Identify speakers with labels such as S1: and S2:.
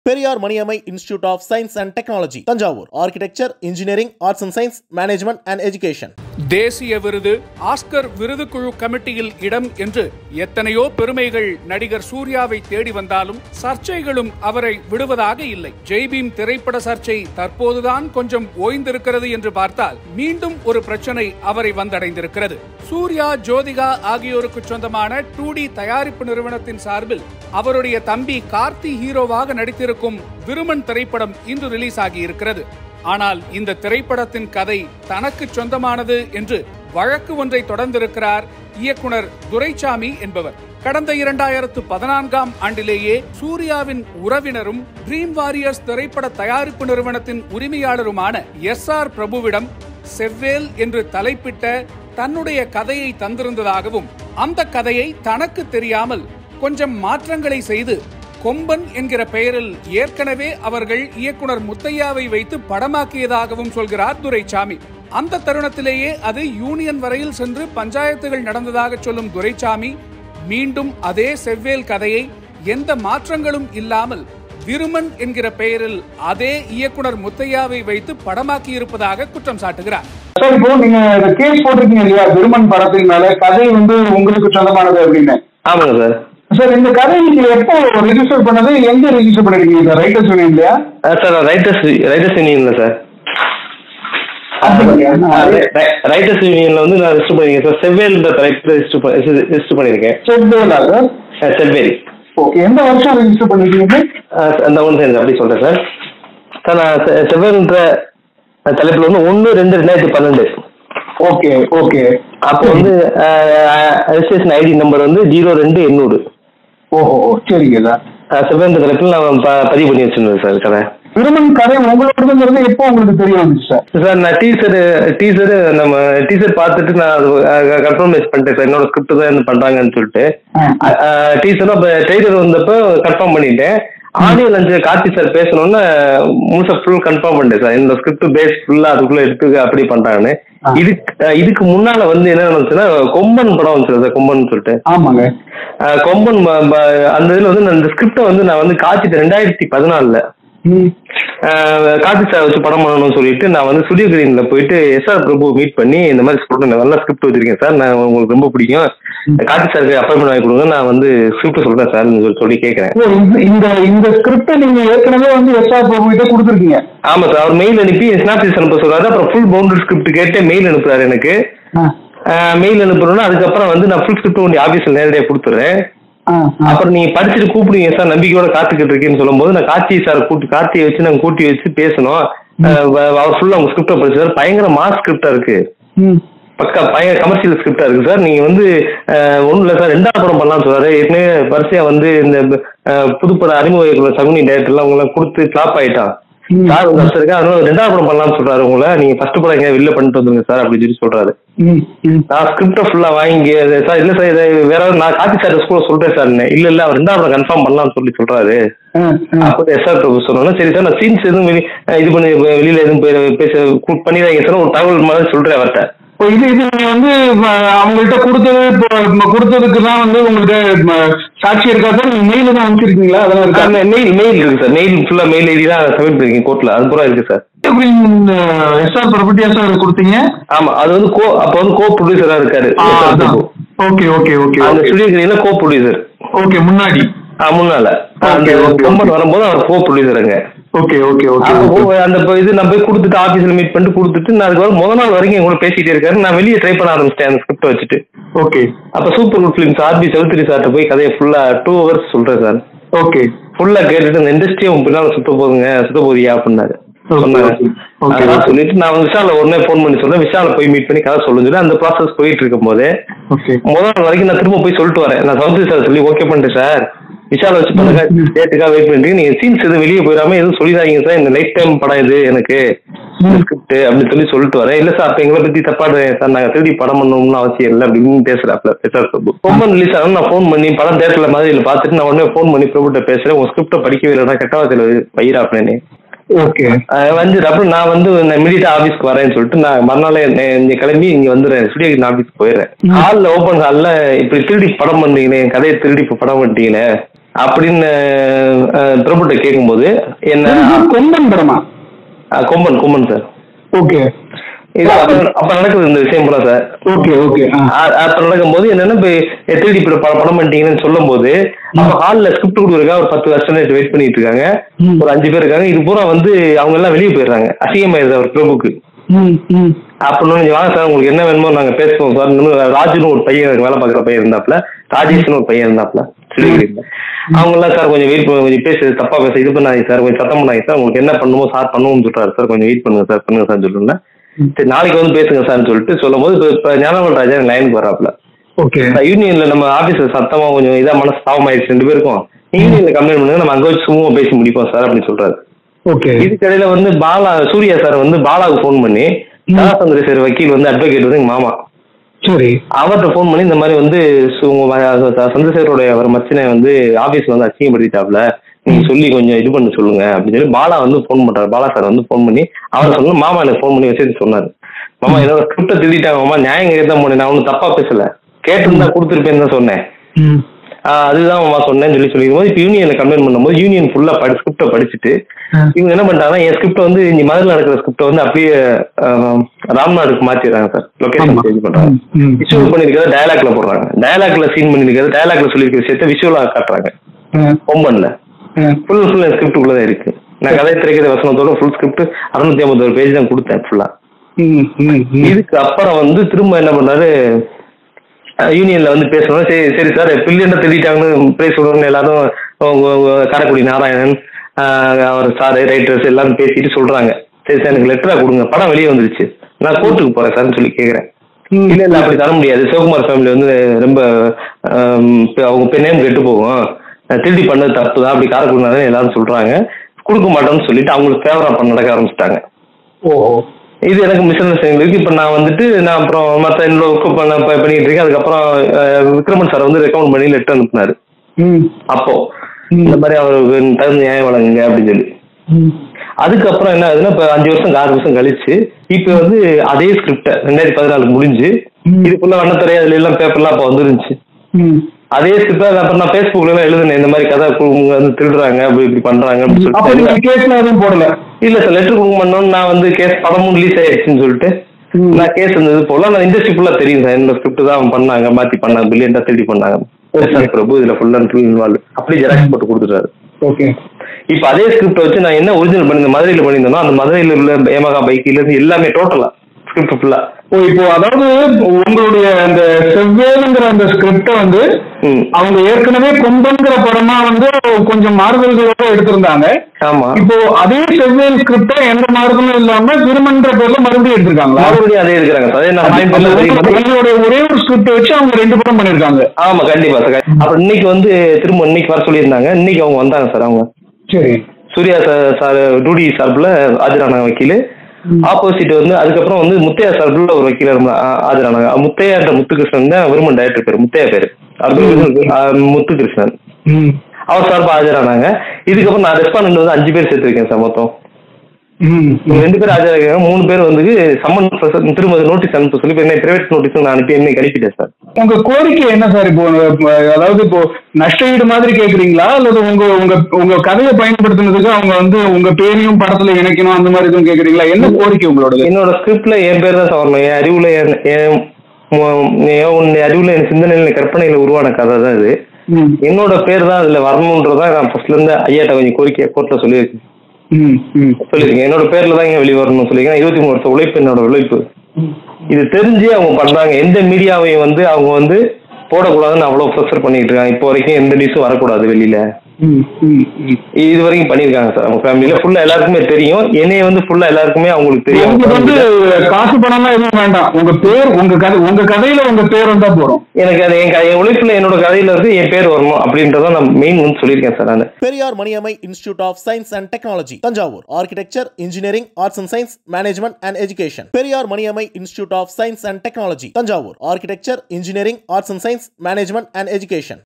S1: Periyar Maniammai institute of science and technology Thanjavur architecture engineering arts and science management and education
S2: தேசிய விருது Oscar விருது குழு கமிட்டியில் இடம் என்று எத்தனையோ பெருமைகள் நடிகர் சூர்யாவை தேடி வந்தாலும் சர்ச்சைகளும் அவரை விடுவதாக இல்லை ஜெய்பீம் திரைப்பட சர்ச்சை தற்போதுதான் கொஞ்சம் ஓய்ந்திருக்கிறது என்று பார்த்தால் மீண்டும் ஒரு பிரச்சனை அவரை வந்தடைந்திருக்கிறது சூர்யா ஜோதிகா ஆகியோருக்கு சொந்தமான டூ டி தயாரிப்பு நிறுவனத்தின் சார்பில் அவருடைய தம்பி கார்த்தி ஹீரோவாக நடித்திருக்கும் விருமன் திரைப்படம் இன்று ரிலீஸ் ஆகியிருக்கிறது ஆனால் இந்த திரைப்படத்தின் கதை தனக்கு சொந்தமானது என்று வழக்கு ஒன்றை தொடர்ந்திருக்கிறார் இயக்குனர் துரைசாமி என்பவர் கடந்த இரண்டாயிரத்து பதினான்காம் ஆண்டிலேயே சூர்யாவின் உறவினரும் ட்ரீம் வாரியர்ஸ் திரைப்பட தயாரிப்பு நிறுவனத்தின் உரிமையாளருமான எஸ் ஆர் பிரபுவிடம் செவ்வேல் என்று தலைப்பிட்ட தன்னுடைய கதையை தந்திருந்ததாகவும் அந்த கதையை தனக்கு தெரியாமல் கொஞ்சம் மாற்றங்களை செய்து கொம்பன் என்கிற பெயரில் ஏற்கனவே அவர்கள் இயக்குனர் முத்தையாவை வைத்து படமாக்கியதாகவும் சொல்கிறார் துரைசாமி அந்த தருணத்திலேயே அது யூனியன் வரையில் சென்று பஞ்சாயத்துகள் நடந்ததாக சொல்லும் துரைசாமி மீண்டும் அதே செவ்வேல் கதையை எந்த மாற்றங்களும் இல்லாமல் விருமன் என்கிற பெயரில் அதே இயக்குனர் முத்தையாவை வைத்து படமாக்கி இருப்பதாக குற்றம் சாட்டுகிறார்
S3: சார் இப்போ நீங்க கேஸ் போட்டிருக்கீங்க இல்லையா விருமன் படத்தின் மேல கதை வந்து உங்களுக்கு சொந்தமானது அப்படின்னு
S4: ஆமாங்க சார்
S3: சார் இந்த கதை நீங்க எப்போ ரெஜிஸ்டர் பண்ணது எங்க ரெஜிஸ்டர் பண்ணிருக்கீங்க சார் ரைட்டர்ஸ் யூனியன் இல்லையா
S4: சார் ரைட்டர்ஸ் ரைட்டர்ஸ் யூனியன்ல சார்
S3: அப்படியா?
S4: ரைட்டர்ஸ் யூனியன்ல வந்து நான் ரெஜிஸ்டர் பண்ணிருக்கேன் சார் செவ்வேல்ன்ற தலைப்பு ரெஜிஸ்டர் ரெஜிஸ்டர் பண்ணிருக்கேன்
S3: செவ்வேலா சார்
S4: அஹ் செவ்வேரி
S3: ஓகே எந்த வருஷம் ரெஜிஸ்டர் பண்ணிருக்கீங்க
S4: அஹ் அந்த ஒன்று சேர்ந்து அப்படி சொல்றேன் சார் சார் நான் செ- செவ்வேல்ன்ற தலைப்புல வந்து ஒன்று ரெண்டு ரெண்டாயிரத்தி பன்னெண்டு
S3: ஓகே ஓகே
S4: அப்போ வந்து ரெஜிஸ்ட்ரேஷன் ஐடி நம்பர் வந்து ஜீரோ ரெண்டு எண்ணூறு
S3: ஓஹோ சரிங்க சார்
S4: அஹ் செவ்வேல்ன்ற தலைப்பில் நான் ப- பதிவு பண்ணி வச்சிருந்தேன் சார் கதை
S3: விருமன் கதை உங்களோடதுங்கிறது எப்போ உங்களுக்கு தெரிய வந்துச்சு சார்
S4: சார் நான் டீசர் டீசர் நம்ம டீசர் பார்த்துட்டு நான் கன்ஃபர்மேஷன் பண்ணிட்டேன் சார் என்னோட ஸ்கிரிப்ட் தான் என்ன பண்றாங்கன்னு சொல்லிட்டு
S3: ஆ.
S4: டீசரும் இப்போ ட்ரெய்லர் வந்தப்போ கன்ஃபார்ம் பண்ணிட்டேன் ஆடியோ லஞ்சு கார்த்தி சார் பேசணும்னு முழுசா ஃபுல் கன்ஃபார்ம் பண்ணிட்டேன் சார் இந்த ஸ்கிரிப்ட் பேஸ் ஃபுல்லா அதுக்குள்ள எடுத்து அப்படி பண்றாங்கன்னு
S3: ஆ.
S4: இதுக்கு அஹ் இதுக்கு முன்னால வந்து என்ன நடந்துச்சுன்னா கொம்பன் படம் வந்துச்சு சார் கொம்பன் சொல்லிட்டு
S3: ஆமாங்க
S4: அஹ் கொம்பன் ம- ம- அந்த இதுல வந்து நான் இந்த ஸ்கிரிப்டை வந்து நான் வந்து காட்சிட்டு ரெண்டாயிரத்தி பதினாலுல
S3: ம்
S4: கார்த்தி சார் வச்சு படம் பண்ணணும்னு சொல்லிட்டு நான் வந்து ஸ்டுடியோ கிரீன்ல போயிட்டு எஸ்ஆர் பிரபு மீட் பண்ணி இந்த மாதிரி சொல்றேன் நல்ல ஸ்கிரிப்ட் வச்சிருக்கேன் சார் நான் உங்களுக்கு ரொம்ப பிடிக்கும் கார்த்தி சாருக்கு அப்பாயின்மெண்ட் வாங்கி கொடுங்க நான் வந்து ஸ்கிரிப்ட் சொல்றேன் சார் சொல்லி கேட்கறேன்
S3: ஓ, இந்த- இந்த இந்த ஸ்கிரிப்டை நீங்க ஏற்கனவே வந்து எஸ்ஆர் பிரபு கிட்ட கொடுத்துருக்கீங்க
S4: ஆமா சார் அவர் மெயில் அனுப்பி ஸ்னாப்சீஸ் அனுப்ப சொல்றாரு அப்புறம் ஃபுல் பவுண்டரி ஸ்கிரிப்ட் கேட்டு மெயில் அனுப்புறாரு எனக்கு மெயில் அனுப்புறோம்னா அதுக்கப்புறம் வந்து நான் ஃபுல் ஸ்கிரிப்ட் உங்க ஆஃபீஸில் நேரடியாக கொடுத்துறேன் அப்புறம் நீங்க படிச்சுட்டு கூப்பிடுங்க சார் நம்பிக்கையோட காத்துக்கிட்டு இருக்கேன்னு சொல்லும்போது நான் கார்த்தி சார் கூட்டி கார்த்தியை வச்சு நாங்க கூட்டி வச்சு பேசணும் அஹ் வ- அவர் ஃபுல்லா உங்க ஸ்கிரிப்டை படிச்சார் பயங்கர மாஸ் ஸ்கிரிப்டா இருக்கு பக்கா பயங்கர கமர்ஷியல் ஸ்கிரிப்டா இருக்கு சார் நீங்க வந்து அஹ், ஒண்ணும் இல்ல சார் ரெண்டாவது படம் பண்ணலாம்னு சொல்றாரு ஏற்கனவே வரிசையா வந்து இந்த அஹ், புதுப்பட அறிமுக இயக்குனர் சகுனி டேரக்டர் எல்லாம் உங்களை கொடுத்து ஃபிளாப் ஆயிட்டான் சார் உங்க சார் இருக்கு அதனால ரெண்டாவது படம் பண்ணலாம்னு சொல்றாரு உங்களை நீங்க ஃபர்ஸ்ட் படம் எங்க வெளில பண்ணிட்டு வந்துருங்க சார் அப்படின்னு சொல்லி சொல்றாரு நான் ஸ்கிரிப்டை ஃபுல்லா வாங்கி அது சார் இல்ல சார் இதை வேற ஏதாவது நான் கார்த்தி சார் ஸ்கூல்ல சொல்றேன் சார் இல்ல இல்ல அவர் ரெண்டாவது படம் கன்ஃபார்ம் பண்ணலாம்னு சொல்லி சொல்றாரு அப்போ எஸ்ஆர் பிரபு சொன்னோம் சரி சார் நான் சீன்ஸ் எதுவும் வெளி அஹ் இது பண்ணி வெளியில எதுவும் போய் பேச பண்ணிடுறாங்க சார் ஒரு தகவல் மாதிரி சொல்றேன் அவர்கிட்ட
S3: இப்போ இது இது நீங்க வந்து ம, அவங்கள்ட்ட கொடுத்தது இப்போ ம, கொடுத்ததுக்கு தான் வந்து உங்கள்ட்ட ம, சாட்சி இருக்கா சார் நீங்க மெயில் தான் அனுப்பிச்சிருக்கீங்களா அதெல்லாம் இருக்கா
S4: மெயில் மெயில் இருக்கு சார் மெயில் ஃபுல்லா மெயில் ஐடி தான் சப்மிட் பண்ணிருக்கேன் கோர்ட்ல அது பூரா இருக்கு சார்
S3: எஸ்ஆர் ப்ராப்பர்ட்டியா சார் கொடுத்தீங்க
S4: ஆமா அது வந்து கோ அப்ப வந்து கோ ப்ரொடியூசரா இருக்காரு SR Prabhu.
S3: Okay okay okay
S4: அந்த ஸ்டுடியோ கிரீன்ல கோ ப்ரொடியூசர்
S3: ஓகே முன்னாடி
S4: முன்னால அந்த
S3: Okay, okay,
S4: கம்பெனி வரும்போது அவர் கோ ப்ரொடியூசருங்க
S3: ஓகே ஓகே ஓகே
S4: அப்போ அந்த இப்போ இது நான் போய் கொடுத்துட்டு ஆஃபீஸில் மீட் பண்ணிட்டு கொடுத்துட்டு நான் அதுக்கு முதல் நாள் வரைக்கும் என் கூட பேசிட்டே இருக்காரு நான் வெளியே ட்ரை பண்ண ஆரம்பிச்சிட்டேன் அந்த ஸ்கிரிப்ட் வச்சுட்டு
S3: ஓகே
S4: அப்போ சூப்பர் குட் ஃபிலிம்ஸ் ஆர்பி செவத்திரி சார்ட்ட போய் கதையை ஃபுல்லா டூ ஹவர்ஸ் சொல்றேன் சார்
S3: ஓகே
S4: ஃபுல்லா கேட்டுட்டு இந்த இண்டஸ்ட்ரியை உன் பின்னால சுத்த போதுங்க சுத்த போதியா அப்படின்னாரு
S3: Okay,
S4: சொன்னாங்க
S3: okay. Okay,
S4: அதெல்லாம்
S3: okay.
S4: சொல்லிட்டு நான் விஷால உடனே ஃபோன் பண்ணி சொல்றேன் விஷால போய் மீட் பண்ணி கதை சொல்லுங்க சொல்லி அந்த ப்ராசஸ் போயிட்டு இருக்கும் போது
S3: ஓகே
S4: முதல் நாள் வரைக்கும் நான் திரும்ப போய் சொல்லிட்டு வரேன் நான் சவுத்ரி சார் சொல்லி ஓகே பண்ணிட்டேன் சார் விஷால வச்சு பண்ணுங்க டேட்டுக்காக வெயிட் பண்ணிட்டு நீங்க சீன்ஸ் எதுவும் வெளியே போயிடாம எதுவும் சொல்லிடாதீங்க சார் இந்த லைஃப் டைம் படம் இது எனக்கு ஸ்கிரிப்ட் அப்படின்னு சொல்லி சொல்லிட்டு வரேன் இல்ல சார் அப்ப எங்களை பத்தி தப்பாடுறேன் சார் நாங்க திருடி படம் பண்ணணும்னு அவசியம் இல்லை அப்படின்னு பேசுறாப்ல எஸ்ஆர் பிரபு ரொம்ப ரிலீஸ் ஆகும் நான் ஃபோன் பண்ணி படம் தேட்டர்ல மாதிரி இதுல பார்த்துட்டு நான் உடனே ஃபோன் பண்ணி பிரபுட்ட பேசுறேன் உங்க ஸ்கிரிப்டை படிக்கவே இல்லைனா கெட்டவாசியில் பயிராப்னே
S3: ஓகே
S4: வந்து அப்புறம் நான் வந்து இமீடியட்டா ஆபீஸ்க்கு வரேன்னு சொல்லிட்டு நான் மறுநாள் இங்க கிளம்பி இங்க வந்துடுறேன் ஸ்டுடியோ ஆபீஸ்க்கு போயிடுறேன் ஹாலில் ஓப்பன் ஹாலில் இப்படி திருடி படம் பண்றீங்களே என் கதையை திருடி இப்ப படம் பண்ணிட்டீங்களே அப்படின்னு அஹ், பிரபுட்ட கேட்கும்போது என்ன
S3: கொம்பன் படமா
S4: அஹ், கொம்பன் கொம்பன் சார்
S3: ஓகே
S4: இது அப்ப அப்ப நடக்குது இந்த விஷயம் பூரா சார்
S3: ஓகே ஓகே
S4: அ- அப்ப நடக்கும்போது என்னன்னா இப்ப திருடி இப்ப ப- படம் பண்ணிட்டீங்கன்னு சொல்லும் போது அப்ப ஹால்ல ஸ்கிரிப்ட் கொடுக்குறக்கா ஒரு பத்து வருஷம் வெயிட் பண்ணிட்டு இருக்காங்க
S3: ம்.
S4: ஒரு அஞ்சு பேர் இருக்காங்க இது பூரா வந்து அவங்க எல்லாம் வெளியே போயிடுறாங்க அசிங்கமாயிருது அவர் பிரபுக்கு
S3: ம் ம்
S4: அப்படின்னு நீங்க வாங்க சார் உங்களுக்கு என்ன வேணுமோ நாங்க பேசுவோம் சார் இன்னும் ராஜுன்னு ஒரு பையன் எனக்கு வேலை பார்க்குற பையன் இருந்தாப்ல ராஜேஷ்னு ஒரு பையன் இருந்தாப்ல சிலிகுரியில அவங்க எல்லாம் சார் கொஞ்சம் வெயிட் பண்ண கொஞ்சம் பேசு தப்பா பேச இது பண்ணாதீங்க சார் கொஞ்சம் சத்தம் பண்ணாதீங்க சார் உங்களுக்கு என்ன பண்ணுமோ சார் பண்ணுவோம்னு சொல்றாரு சார் கொஞ்சம் வெயிட் பண்ணுங்க சார் பண்ணுங்க சார் சொல்லுங்க சரி நாளைக்கு வந்து பேசுங்க சார்னு சொல்லிட்டு சொல்லும் போது இப்போ ஞானவல் ராஜா லைனுக்கு வராப்ல
S3: ஓகே
S4: யூனியன்ல நம்ம ஆபீஸ்ல சத்தமா கொஞ்சம் இதா மனசு பாவமாயிடுச்சு ரெண்டு பேருக்கும் யூனியன்ல கம்ப்ளைண்ட் பண்ணுங்க நம்ம அங்க வச்சு சும்மா பேசி முடிப்போம் சார் அப்படின்னு சொல்றாரு
S3: ஓகே
S4: இதுக்கிடையில வந்து பாலா சூர்யா சார் வந்து பாலாவுக்கு ஃபோன் பண்ணி கலாசந்திர சார் வக்கீல் வந்து அட்வொகேட் வந்து எங்க மாமா
S3: சரி
S4: அவர்கிட்ட ஃபோன் பண்ணி இந்த மாதிரி வந்து சு- உங்க ம- ச- சந்திரசேகரோடைய அவர் மச்சனை வந்து ஆபீஸ்ல வந்து அசிங்கப்படுத்திட்டாப்ல நீங்க சொல்லி கொஞ்சம் இது பண்ண சொல்லுங்க அப்படின்னு சொல்லி பாலா வந்து ஃபோன் பண்றாரு பாலா சார் வந்து ஃபோன் பண்ணி அவர் சொன்ன மாமா எனக்கு ஃபோன் பண்ணி வச்சு சொன்னாரு மாமா என்னோட ஸ்கிரிப்டை திருடிட்டாங்க மாமா நியாயம் கேட்க தான் போனேன் நான் ஒன்றும் தப்பா பேசல கேட்டிருந்தா கொடுத்துருப்பேன்னு தான் சொன்னேன்
S3: ம்
S4: ஆஹ் அதுதான் மாமா சொன்னேன்னு சொல்லி சொல்லிருக்கும் போது இப்போ யூனியன்ல கம்ப்ளைண்ட் பண்ணும்போது யூனியன் ஃபுல்லா படி ஸ்கிரிப்டை படிச்சுட்டு இவங்க என்ன பண்ணிட்டாங்கன்னா என் ஸ்கிரிப்ட் வந்து இங்க மதுரையில் நடக்கிற ஸ்கிரிப்டை வந்து அப்படியே ஆஹ், ராம்நாடுக்கு மாத்திடுறாங்க சார் லொகேஷன் சேஞ்ச் பண்றாங்க
S3: ம்.
S4: விஷுவல் பண்ணிருக்கிறத டயலாக்ல போடுறாங்க டயலாக்ல சீன் பண்ணிருக்கிறது டயலாக்ல சொல்லியிருக்கிற விஷயத்த விஷுவலா காட்டுறாங்க கொம்பன்ல ஃபுல் ஃபுல் என் ஸ்கிரிப்ட் உள்ளதான் இருக்கு நான் கதை திரைக்கிற வசனத்தோட ஃபுல் ஸ்கிரிப்ட் அறுநூத்தி ஐம்பத்தோரு பேஜ் தான் கொடுத்தேன் ஃபுல்லா
S3: ம் ம் ம்
S4: இதுக்கு அப்புறம் வந்து திரும்ப என்ன பண்ணாரு அஹ் யூனியன்ல வந்து பேசணும் சரி சரி சார் பில்லியனை திருடிட்டாங்கன்னு பேச விடணும்னு எல்லாரும் உங்க- உங்க காரைக்குடி நாராயணன் ஆஹ் அவர் சார் ரைட்டர்ஸ் எல்லாரும் பேசிட்டு சொல்றாங்க சரி சார் எனக்கு லெட்டரா கொடுங்க படம் வெளியே வந்துருச்சு நான் கோர்ட்டுக்கு போறேன் சார்னு சொல்லி கேக்குறேன் இல்ல இல்ல அப்படி தர முடியாது சிவகுமார் ஃபேமிலி வந்து ரொம்ப ஆம், இப்ப அவங்க நேம் கெட்டு போகும் அஹ் திருடி பண்ணது தப்பு தான் அப்படி காரைக்குடி நாராயணன் எல்லாரும் சொல்றாங்க கொடுக்க மாட்டோம்னு சொல்லிட்டு அவங்களுக்கு ஃபேவரா பண்ண நடக்க ஆரம்பிச்சிட்டாங்க
S3: ஓஹோ
S4: இது எனக்கு மிஸ் அண்டர்ஸ்டாண்டிங் இருக்கு இப்போ நான் வந்துட்டு நான் அப்புறம் மற்ற என்னோட ஒர்க் பண்ண ப- பண்ணிட்டு இருக்கேன் அதுக்கப்புறம் அஹ், விக்ரமன் சார் வந்து ரெக்கமெண்ட் பண்ணி லெட்டர் அனுப்புனாரு
S3: ம்
S4: அப்போ இந்த மாதிரி அவருக்கு தகுந்த நியாயம் வழங்குங்க அப்படின்னு சொல்லி
S3: ம்
S4: அதுக்கப்புறம் என்ன ஆகுதுன்னா இப்போ அஞ்சு வருஷம் ஆறு வருஷம் கழிச்சு இப்போ வந்து அதே ஸ்கிரிப்டை ரெண்டாயிரத்தி பதினாலு முடிஞ்சு இதுக்குள்ள வண்ணத்துறை அதுல எல்லாம் பேப்பர்லாம் அப்போ வந்துருந்துச்சு
S3: ம்
S4: அதே ஸ்கிரிப்டை அப்புறம் நான் ஃபேஸ்புக்ல எல்லாம் எழுதுனேன் இந்த மாதிரி கதை இவங்க வந்து திருடுறாங்க அப்படி இப்படி பண்றாங்க அப்படின்னு
S3: அப்ப
S4: சொல்லிட்டு
S3: நீங்க கேஸ்ல எதுவும் போடல
S4: இல்ல சார் லெட்டர் கொடுக்க மாட்டோம்னு நான் வந்து கேஸ் படமும் ரிலீஸ் ஆயிடுச்சுன்னு சொல்லிட்டு
S3: ம்.
S4: நான் கேஸ் இருந்தது போல நான் இண்டஸ்ட்ரி ஃபுல்லா தெரியும் சார் இந்த ஸ்கிரிப்ட் தான் அவங்க பண்ணாங்க மாத்தி பண்ணாங்க பில்லியன்டா தேடி பண்ணாங்க சார் பிரபு இதுல ஃபுல் அண்ட் ஃபுல் இன்வால்வ் அப்படியே ஜெராக்ஸ் போட்டு கொடுத்துட்டாரு
S3: ஓகே
S4: இப்போ அதே ஸ்கிரிப்ட் வச்சு நான் என்ன ஒரிஜினல் பண்ணியிருந்தேன் மதுரையில் பண்ணியிருந்தேனோ அந்த மதுரையில் உள்ள ஏமகா பைக்கில இருந்து எல்லாமே டோட்டலா ஸ்கிரிப்ட் ஃபுல்லா
S3: ஓ இப்போ அதாவது உங்களுடைய அந்த செவ்வேலுங்கிற அந்த ஸ்கிரிப்ட வந்து
S4: ம்
S3: அவங்க ஏற்கனவே கொம்பன்கிற படமா வந்து கொஞ்சம் மாறுதல்களோட எடுத்திருந்தாங்க
S4: ஆமா
S3: இப்போ அதே செவ்வேல் ஸ்கிரிப்ட எந்த மாறுதலும் இல்லாம திருமன்ற பேர்ல மறுபடியும் எடுத்திருக்காங்களா
S4: மறுபடியும் அதே இருக்கிறாங்க சார் அதே நான் point எல்லாம் சரி பண்ணி-
S3: உங்களுடைய ஒரே ஒரு ஸ்கிரிப்ட் வச்சு அவங்க ரெண்டு படம் பண்ணிருக்காங்க
S4: ஆமா கண்டிப்பா சார் அப்புறம் இன்னைக்கு வந்து திரும்ப இன்னைக்கு வர சொல்லியிருந்தாங்க இன்னைக்கு அவங்க வந்தாங்க சார் அவங்க
S3: சரி
S4: சூர்யா சார் சார் டூடி சார்பில் ஆஜரானாங்க வக்கீல் ஆப்போசிட் வந்து அதுக்கப்புறம் வந்து முத்தையா சார்பில் ஒரு வக்கீல் இருந்தா- ஆ- ஆஜரானாங்க முத்தையான்ற முத்துகிருஷ்ணன் தான் விரும்பன் டைரக்டர் பேர் முத்தையா பேர் அவர் முத்துகிருஷ்ணன்
S3: ம்
S4: அவர் சார்பாக ஆஜரானாங்க இதுக்கப்புறம் நான் ரெஸ்பாண்ட் வந்து அஞ்சு பேர் சேர்த்துருக்கேன் சார் மொத்தம்
S3: ம்
S4: இவங்க ரெண்டு பேர் ஆஜராகிறாங்க மூணு பேர் வந்து சம்மன் திரும்ப நோட்டீஸ் அனுப்ப சொல்லி இப்போ என்ன பிரைவேட் நோட்டீஸ் நான் அனுப்பி என்ன அனுப்பிட்டேன் சார்
S3: உங்க கோரிக்கை என்ன சார் இப்போ உங்க- அதாவது இப்போ நஷ்ட ஈடு மாதிரி கேக்குறீங்களா அல்லது உங்க உங்க உங்க கதையை பயன்படுத்தினதுக்கு அவங்க வந்து உங்க பேரையும் படத்துல இணைக்கணும் அந்த மாதிரி எதுவும் கேக்குறீங்களா என்ன கோரிக்கை உங்களோடது
S4: என்னோட ஸ்கிரிப்ட்ல என் பேர் தான் சார் வரணும் என் அறிவுல என் என் மு- என் உன் அறிவுல என் சிந்தனையில கற்பனையில உருவான கதை தான் இது
S3: ம்
S4: என்னோட பேர் தான் அதுல வரணுன்றதா நான் ஃபர்ஸ்ட்ல இருந்து ஐயாட்ட கொஞ்சம் கோரிக்கை கோர்ட்ல சொல்லியிருக்கேன்
S3: ம் ம்
S4: சொல்லியிருக்கேன் என்னோட பேர்ல தான் இங்க வெளியே வரணும்னு சொல்லியிருக்கேன் இருபத்தி மூணு வருஷம் உழைப்பு என்னோட உழைப்பு இது தெரிஞ்சு அவங்க பண்றாங்க எந்த மீடியாவையும் வந்து அவங்க வந்து போடக்கூடாதுன்னு அவ்வளவு ப்ரெஷர் பண்ணிட்டு இருக்காங்க இப்போ வரைக்கும் எந்த நியூஸும் வரக்கூடாது வெளியில
S3: ம் ம் ம்
S4: இது வரைக்கும் பண்ணியிருக்காங்க சார் அவங்க ஃபேமிலியில ஃபுல்லா எல்லாருக்குமே தெரியும் என்னைய வந்து ஃபுல்லா எல்லாருக்குமே அவங்களுக்கு தெரியும்
S3: உங்களுக்கு வந்து காசு பணம்லாம் எதுவும் வேண்டாம் உங்க பேர் உங்க கதை உங்க கதையில உங்க பேர் வந்தா போறோம்
S4: எனக்கு அது என் க- என் உழைப்புல என்னோட கதையில இருந்து என் பேர் வரணும் அப்படின்றத நான் மெயின் வந்து சொல்லியிருக்கேன் சார் நான்
S1: Periyar Maniammai institute of science and technology Thanjavur architecture engineering arts and science management and education Periyar Maniammai institute of science and technology Thanjavur architecture engineering arts and science management and education